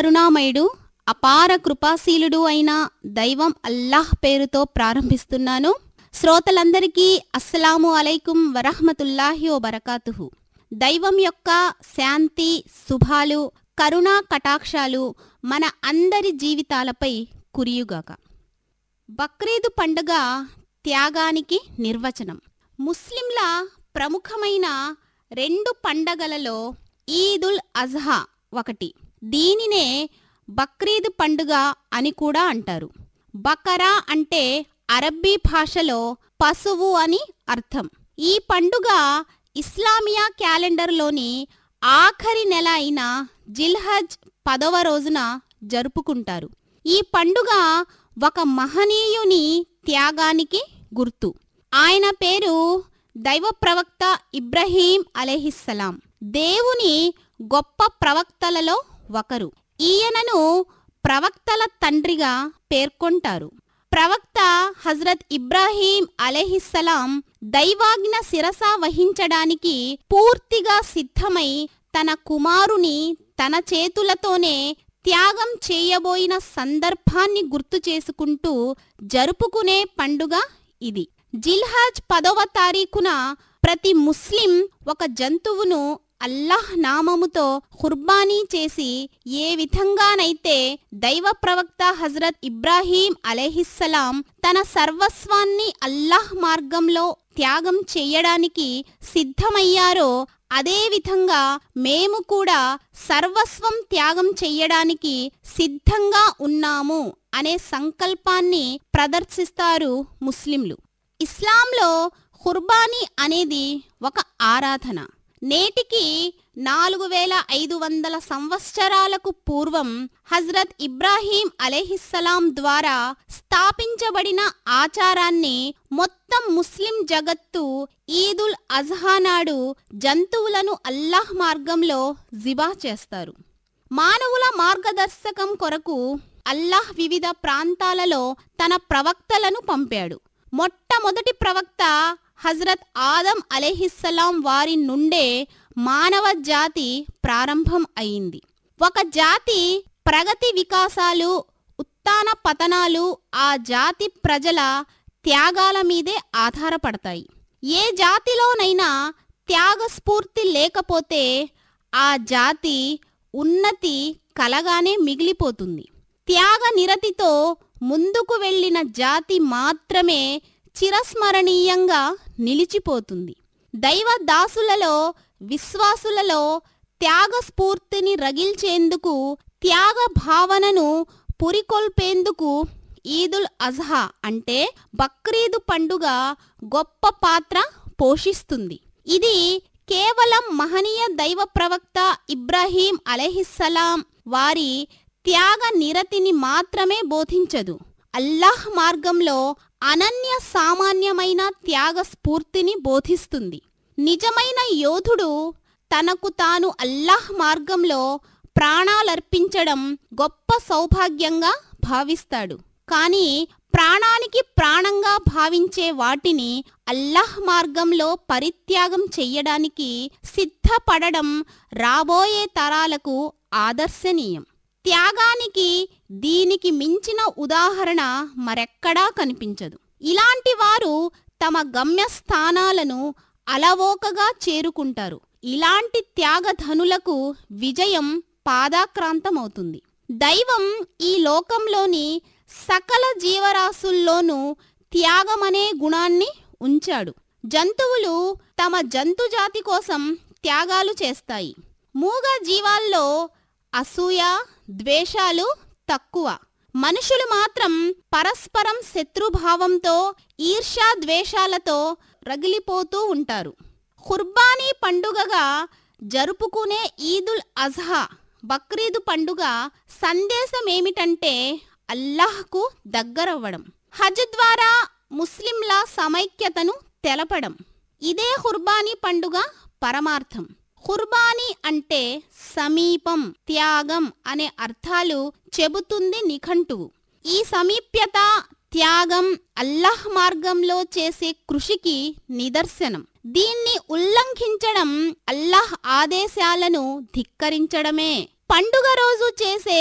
కరుణామయుడు అపార కృపాశీలుడు అయిన దైవం అల్లాహ్ పేరుతో ప్రారంభిస్తున్నాను శ్రోతలందరికీ అస్సలాము అలైకుం వరహమతుల్లాహి ఓ బరకాతుహు దైవం యొక్క శాంతి శుభాలు కరుణా కటాక్షాలు మన అందరి జీవితాలపై కురియుగాక బక్రీదు పండుగ త్యాగానికి నిర్వచనం ముస్లింల ప్రముఖమైన రెండు పండగలలో ఈదుల్ అజ్హా ఒకటి దీనినే బక్రీద్ పండుగ అని కూడా అంటారు బకరా అంటే అరబ్బీ భాషలో పశువు అని అర్థం ఈ పండుగ ఇస్లామియా క్యాలెండర్లోని ఆఖరి నెల అయిన జిల్హజ్ పదవ రోజున జరుపుకుంటారు ఈ పండుగ ఒక మహనీయుని త్యాగానికి గుర్తు ఆయన పేరు దైవ ప్రవక్త ఇబ్రహీం అలెహిస్సలాం దేవుని గొప్ప ప్రవక్తలలో ఒకరు ఈయనను ప్రవక్తల తండ్రిగా పేర్కొంటారు ప్రవక్త హజరత్ ఇబ్రాహీం అలెహిస్సలాం దైవాజ్ఞ శిరస వహించడానికి పూర్తిగా సిద్ధమై తన కుమారుని తన చేతులతోనే త్యాగం చేయబోయిన సందర్భాన్ని గుర్తు చేసుకుంటూ జరుపుకునే పండుగ ఇది జిల్హాజ్ పదవ తారీఖున ప్రతి ముస్లిం ఒక జంతువును అల్లాహ్ నామముతో ఖుర్బానీ చేసి ఏ విధంగానైతే దైవ ప్రవక్త హజరత్ ఇబ్రాహీం అలెహిస్సలాం తన సర్వస్వాన్ని అల్లాహ్ మార్గంలో త్యాగం చెయ్యడానికి సిద్ధమయ్యారో అదేవిధంగా మేము కూడా సర్వస్వం త్యాగం చెయ్యడానికి సిద్ధంగా ఉన్నాము అనే సంకల్పాన్ని ప్రదర్శిస్తారు ముస్లింలు ఇస్లాంలో ఖుర్బానీ అనేది ఒక ఆరాధన నేటికి నాలుగు వేల ఐదు వందల సంవత్సరాలకు పూర్వం హజ్రత్ ఇబ్రాహీం అలెహిస్సలాం ద్వారా స్థాపించబడిన ఆచారాన్ని మొత్తం ముస్లిం జగత్తు ఈదుల్ అజ్హా నాడు జంతువులను అల్లాహ్ మార్గంలో జిబా చేస్తారు మానవుల మార్గదర్శకం కొరకు అల్లాహ్ వివిధ ప్రాంతాలలో తన ప్రవక్తలను పంపాడు మొట్టమొదటి ప్రవక్త హజరత్ ఆదం అలెహిస్సలాం వారి నుండే మానవ జాతి ప్రారంభం అయింది ఒక జాతి ప్రగతి వికాసాలు ఉత్తాన పతనాలు ఆ జాతి ప్రజల త్యాగాల మీదే ఆధారపడతాయి ఏ జాతిలోనైనా త్యాగ స్ఫూర్తి లేకపోతే ఆ జాతి ఉన్నతి కలగానే మిగిలిపోతుంది త్యాగ నిరతితో ముందుకు వెళ్ళిన జాతి మాత్రమే చిరస్మరణీయంగా నిలిచిపోతుంది దైవ దాసులలో విశ్వాసులలో త్యాగ స్ఫూర్తిని రగిల్చేందుకు త్యాగ భావనను పురికొల్పేందుకు ఈదుల్ అజ్హా అంటే బక్రీదు పండుగ గొప్ప పాత్ర పోషిస్తుంది ఇది కేవలం మహనీయ దైవ ప్రవక్త ఇబ్రాహీం అలెహిస్సలాం వారి త్యాగ నిరతిని మాత్రమే బోధించదు అల్లాహ్ మార్గంలో అనన్య సామాన్యమైన త్యాగ స్ఫూర్తిని బోధిస్తుంది నిజమైన యోధుడు తనకు తాను అల్లాహ్ మార్గంలో ప్రాణాలర్పించడం గొప్ప సౌభాగ్యంగా భావిస్తాడు కానీ ప్రాణానికి ప్రాణంగా భావించే వాటిని అల్లాహ్ మార్గంలో పరిత్యాగం చెయ్యడానికి సిద్ధపడడం రాబోయే తరాలకు ఆదర్శనీయం త్యాగానికి దీనికి మించిన ఉదాహరణ మరెక్కడా కనిపించదు ఇలాంటి వారు తమ గమ్యస్థానాలను అలవోకగా చేరుకుంటారు ఇలాంటి త్యాగధనులకు విజయం పాదాక్రాంతమవుతుంది దైవం ఈ లోకంలోని సకల జీవరాశుల్లోనూ త్యాగమనే గుణాన్ని ఉంచాడు జంతువులు తమ జంతుజాతి కోసం త్యాగాలు చేస్తాయి మూగ జీవాల్లో అసూయ ద్వేషాలు తక్కువ మనుషులు మాత్రం పరస్పరం శత్రుభావంతో ఈర్ష్యా ద్వేషాలతో రగిలిపోతూ ఉంటారు ఖుర్బానీ పండుగగా జరుపుకునే ఈదుల్ అజ్హా బక్రీదు పండుగ సందేశం ఏమిటంటే అల్లాహ్కు దగ్గరవ్వడం హజ్ ద్వారా ముస్లింల సమైక్యతను తెలపడం ఇదే ఖుర్బానీ పండుగ పరమార్థం ఖుర్బానీ అంటే సమీపం త్యాగం అనే అర్థాలు చెబుతుంది నిఘంటువు ఈ సమీప్యత త్యాగం అల్లాహ్ మార్గంలో చేసే కృషికి నిదర్శనం దీన్ని ఉల్లంఘించడం అల్లాహ్ ఆదేశాలను ధిక్కరించడమే పండుగ రోజు చేసే